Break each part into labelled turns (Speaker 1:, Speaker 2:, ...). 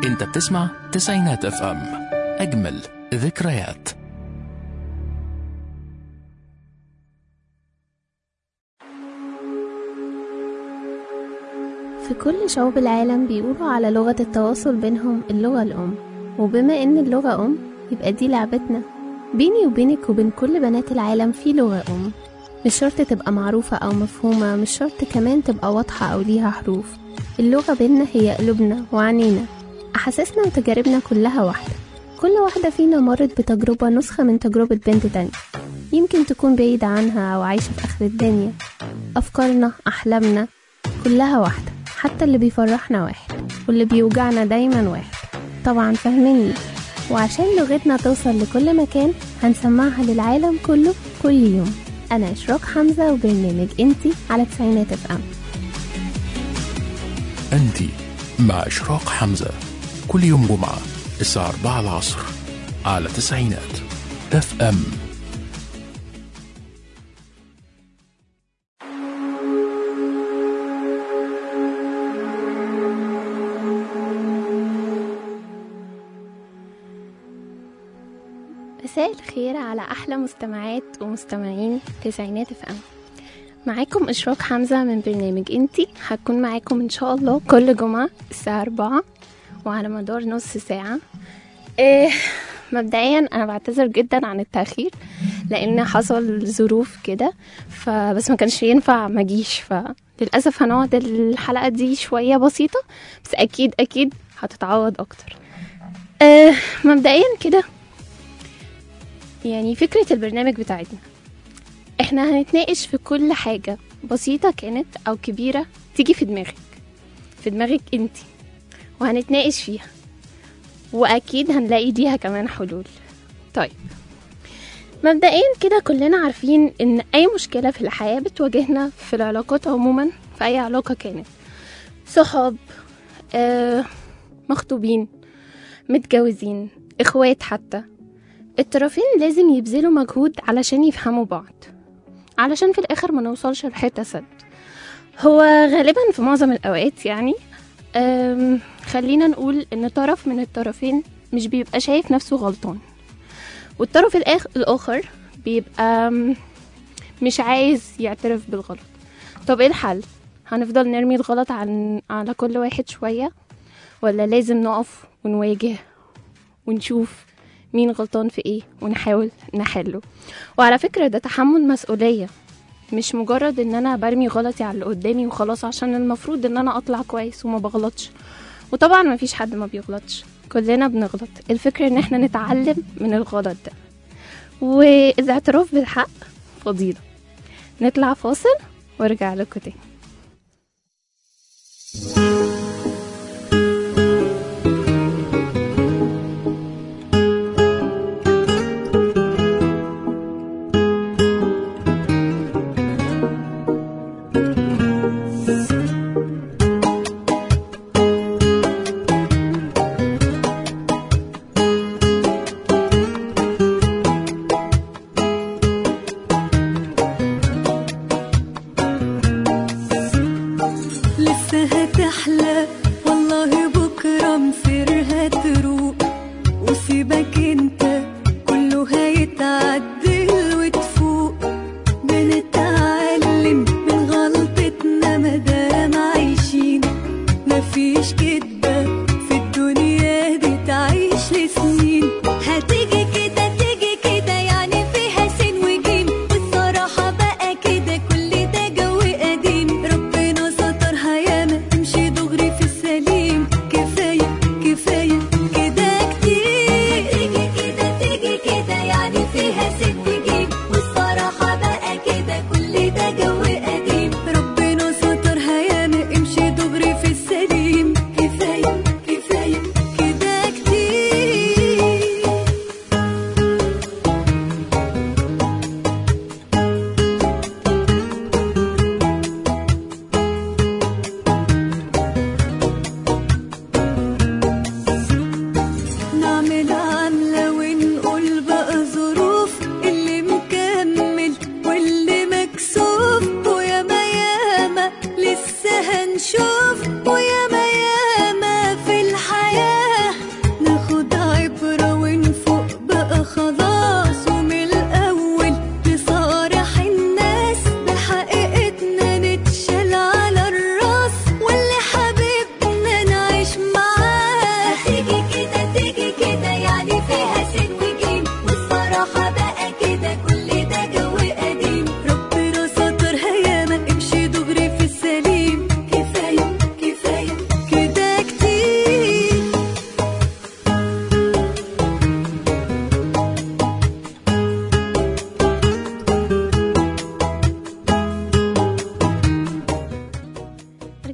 Speaker 1: انت بتسمع تسعينات اف ام اجمل ذكريات
Speaker 2: في كل شعوب العالم بيقولوا على لغة التواصل بينهم اللغة الأم وبما إن اللغة أم يبقى دي لعبتنا بيني وبينك وبين كل بنات العالم في لغة أم مش شرط تبقى معروفة أو مفهومة مش شرط كمان تبقى واضحة أو ليها حروف اللغة بينا هي قلوبنا وعنينا أحاسيسنا وتجاربنا كلها واحدة كل واحدة فينا مرت بتجربة نسخة من تجربة بنت تانية يمكن تكون بعيدة عنها أو عايشة في آخر الدنيا أفكارنا أحلامنا كلها واحدة حتى اللي بيفرحنا واحد واللي بيوجعنا دايما واحد طبعا فاهميني وعشان لغتنا توصل لكل مكان هنسمعها للعالم كله كل يوم أنا إشراق حمزة وبرنامج انتي على تسعينات اف ام
Speaker 1: انت مع اشراق حمزة كل يوم جمعة الساعة 4 العصر على تسعينات اف ام
Speaker 2: مساء الخير على أحلى مستمعات ومستمعين تسعينات اف ام معاكم إشراق حمزة من برنامج انتي هكون معاكم إن شاء الله كل جمعة الساعة أربعة وعلى مدار نص ساعة إيه مبدئيا أنا بعتذر جدا عن التأخير لأن حصل ظروف كده فبس ما كانش ينفع مجيش فللأسف هنقعد الحلقة دي شوية بسيطة بس أكيد أكيد هتتعوض أكتر إيه مبدئيا كده يعني فكرة البرنامج بتاعتنا احنا هنتناقش في كل حاجة بسيطة كانت أو كبيرة تيجي في دماغك في دماغك انتي وهنتناقش فيها وأكيد هنلاقي ليها كمان حلول طيب مبدئيا كده كلنا عارفين ان اي مشكلة في الحياة بتواجهنا في العلاقات عموما في اي علاقة كانت صحاب آه مخطوبين متجوزين اخوات حتى الطرفين لازم يبذلوا مجهود علشان يفهموا بعض علشان في الآخر ما نوصلش لحتة سد هو غالبا في معظم الأوقات يعني أم، خلينا نقول إن طرف من الطرفين مش بيبقى شايف نفسه غلطان والطرف الآخ... الآخر بيبقى أم، مش عايز يعترف بالغلط طب ايه الحل هنفضل نرمي الغلط عن... على كل واحد شوية ولا لازم نقف ونواجه ونشوف مين غلطان في ايه ونحاول نحله وعلى فكرة ده تحمل مسؤولية مش مجرد ان انا برمي غلطي على اللي قدامي وخلاص عشان المفروض ان انا اطلع كويس وما بغلطش وطبعا ما فيش حد ما بيغلطش كلنا بنغلط الفكرة ان احنا نتعلم من الغلط ده والاعتراف بالحق فضيلة نطلع فاصل وارجع لكم تاني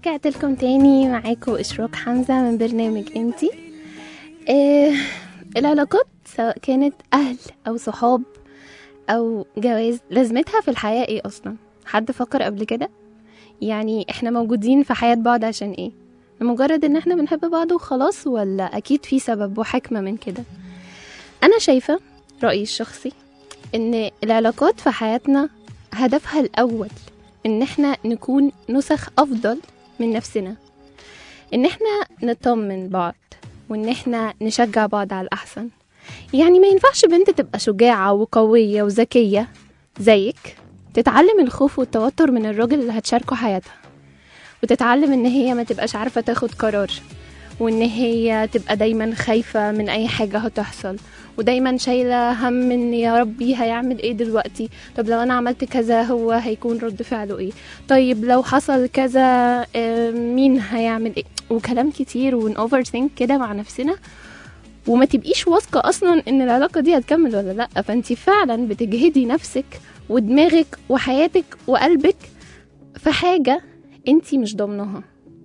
Speaker 2: ورجعت لكم تاني معاكم إشراق حمزة من برنامج انتي آه العلاقات سواء كانت أهل أو صحاب أو جواز لازمتها في الحياة ايه أصلا حد فكر قبل كده يعني احنا موجودين في حياة بعض عشان ايه لمجرد ان احنا بنحب بعض وخلاص ولا اكيد في سبب وحكمة من كده انا شايفة رأيي الشخصي ان العلاقات في حياتنا هدفها الاول ان احنا نكون نسخ افضل من نفسنا ان احنا نطمن بعض وان احنا نشجع بعض على الاحسن يعني ما ينفعش بنت تبقى شجاعة وقوية وذكية زيك تتعلم الخوف والتوتر من الراجل اللي هتشاركه حياتها وتتعلم ان هي ما تبقاش عارفة تاخد قرار وان هي تبقى دايما خايفة من اي حاجة هتحصل ودايما شايلة هم ان يا ربي هيعمل ايه دلوقتي طب لو انا عملت كذا هو هيكون رد فعله ايه طيب لو حصل كذا آه، مين هيعمل ايه وكلام كتير ون اوفر ثينك كده مع نفسنا وما تبقيش واثقة اصلا ان العلاقة دي هتكمل ولا لا فانت فعلا بتجهدي نفسك ودماغك وحياتك وقلبك في حاجة انت مش ضامناها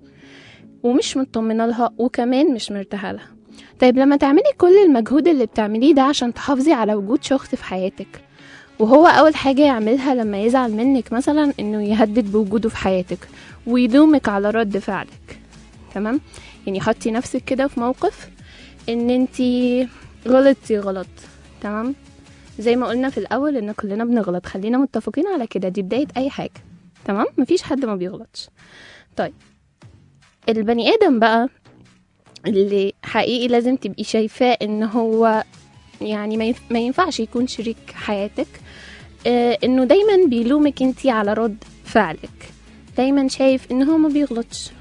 Speaker 2: ومش مطمنة لها وكمان مش مرتاحة لها طيب لما تعملي كل المجهود اللي بتعمليه ده عشان تحافظي على وجود شخص في حياتك وهو أول حاجة يعملها لما يزعل منك مثلا إنه يهدد بوجوده في حياتك ويلومك على رد فعلك تمام يعني حطي نفسك كده في موقف إن انتي غلطتي غلط تمام زي ما قلنا في الأول إن كلنا بنغلط خلينا متفقين على كده دي بداية أي حاجة تمام مفيش حد ما بيغلطش طيب البني آدم بقى اللي حقيقي لازم تبقي شايفاه ان هو يعني ما ينف- ما ينفعش يكون شريك حياتك آه انه دايما بيلومك انتي على رد فعلك دايما شايف ان هو ما بيغلطش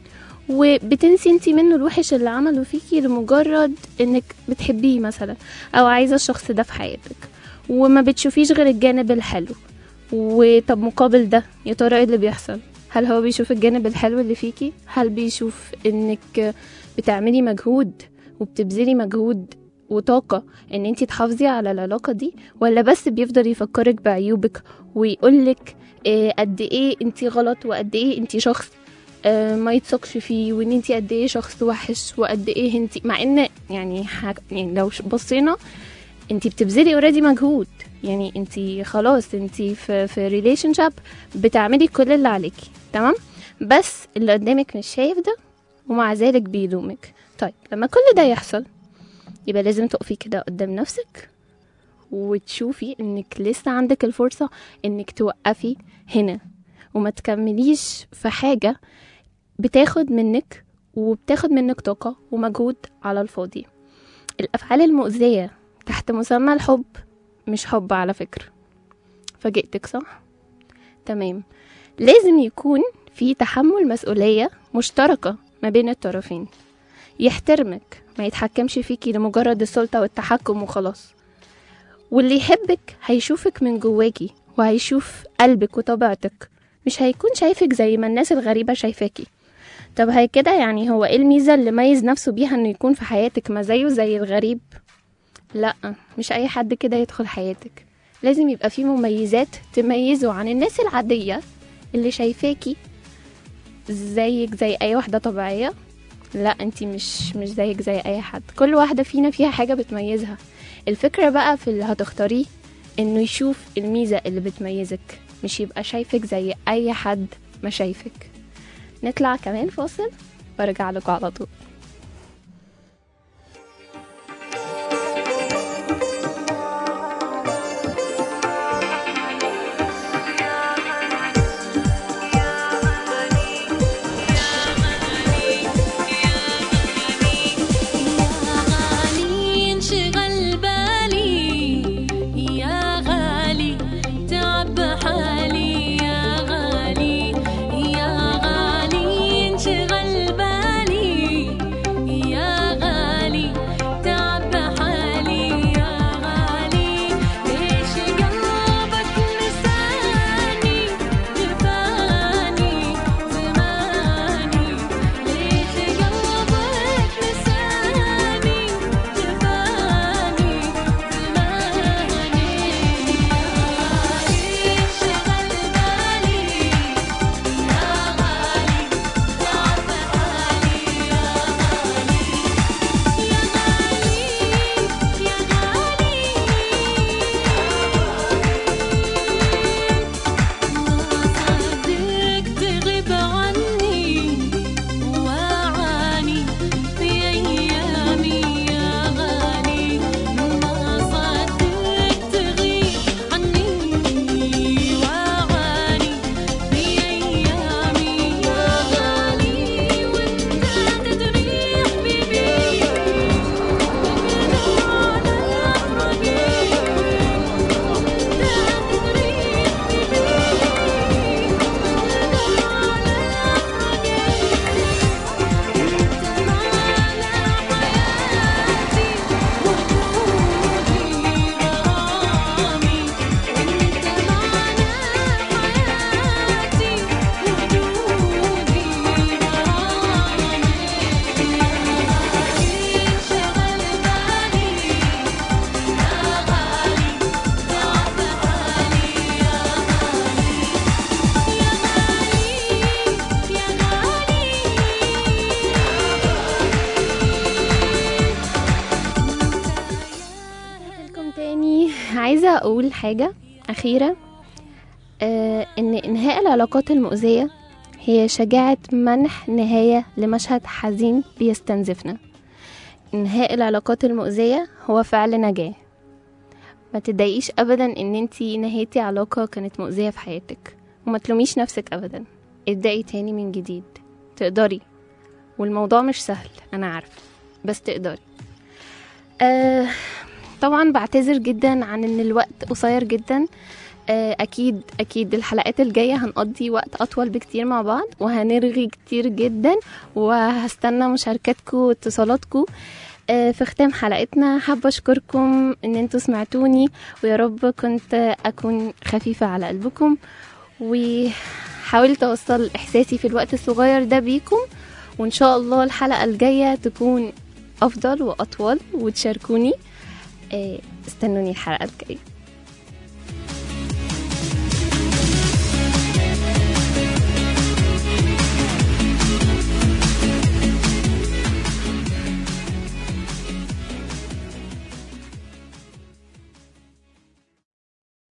Speaker 2: وبتنسي انتي منه الوحش اللي عمله فيكي لمجرد انك بتحبيه مثلا او عايزه الشخص ده في حياتك وما بتشوفيش غير الجانب الحلو وطب مقابل ده يا ترى ايه اللي بيحصل هل هو بيشوف الجانب الحلو اللي فيكي هل بيشوف انك بتعملي مجهود وبتبذلي مجهود وطاقة ان انتي تحافظي على العلاقة دي ولا بس بيفضل يفكرك بعيوبك ويقولك آه، قد ايه انتي غلط وقد ايه انتي شخص آه، ما يتثقش فيه وان انتي قد ايه شخص وحش وقد ايه انتي مع ان يعني, حاج... يعني لو ش- بصينا انتي بتبذلي اوريدي مجهود يعني انتي خلاص انتي في في ريليشن شيب بتعملي كل اللي عليكي تمام بس اللي قدامك مش شايف ده ومع ذلك بيلومك طيب لما كل ده يحصل يبقى لازم تقفي كده قدام نفسك وتشوفي انك لسه عندك الفرصة انك توقفي هنا وما تكمليش في حاجة بتاخد منك وبتاخد منك طاقة ومجهود على الفاضي الأفعال المؤذية تحت مسمى الحب مش حب على فكرة فاجئتك صح؟ تمام لازم يكون في تحمل مسؤولية مشتركة ما بين الطرفين يحترمك ما يتحكمش فيكي لمجرد السلطة والتحكم وخلاص واللي يحبك هيشوفك من جواكي وهيشوف قلبك وطبيعتك مش هيكون شايفك زي ما الناس الغريبة شايفاكي طب هي كده يعني هو ايه الميزة اللي ميز نفسه بيها انه يكون في حياتك ما زيه زي الغريب لا مش اي حد كده يدخل حياتك لازم يبقى في مميزات تميزه عن الناس العادية اللي شايفاكي زيك زي اي واحدة طبيعية لا انتي مش مش زيك زي اي حد كل واحدة فينا فيها حاجة بتميزها الفكرة بقى في اللي هتختاريه انه يشوف الميزة اللي بتميزك مش يبقى شايفك زي اي حد ما شايفك نطلع كمان فاصل وارجع لكم على طول
Speaker 3: يا غالي انشغل بالي يا غالي تعب حالي يا غالي يا غالي انشغل بالي
Speaker 2: أقول حاجة أخيرة آه إن إنهاء العلاقات المؤذية هي شجاعة منح نهاية لمشهد حزين بيستنزفنا إنهاء العلاقات المؤذية هو فعل نجاة ما تضايقيش أبدا إن انتي نهيتي علاقة كانت مؤذية في حياتك وما تلوميش نفسك أبدا ابدأي تاني من جديد تقدري والموضوع مش سهل أنا عارفة بس تقدري آه طبعا بعتذر جدا عن ان الوقت قصير جدا آه، اكيد اكيد الحلقات الجايه هنقضي وقت اطول بكتير مع بعض وهنرغي كتير جدا وهستنى مشاركاتكم واتصالاتكم آه، في ختام حلقتنا حابة أشكركم إن انتوا سمعتوني ويا رب كنت أكون خفيفة على قلبكم وحاولت أوصل إحساسي في الوقت الصغير ده بيكم وإن شاء الله الحلقة الجاية تكون أفضل وأطول وتشاركوني آه، استنوني الحلقة الجاية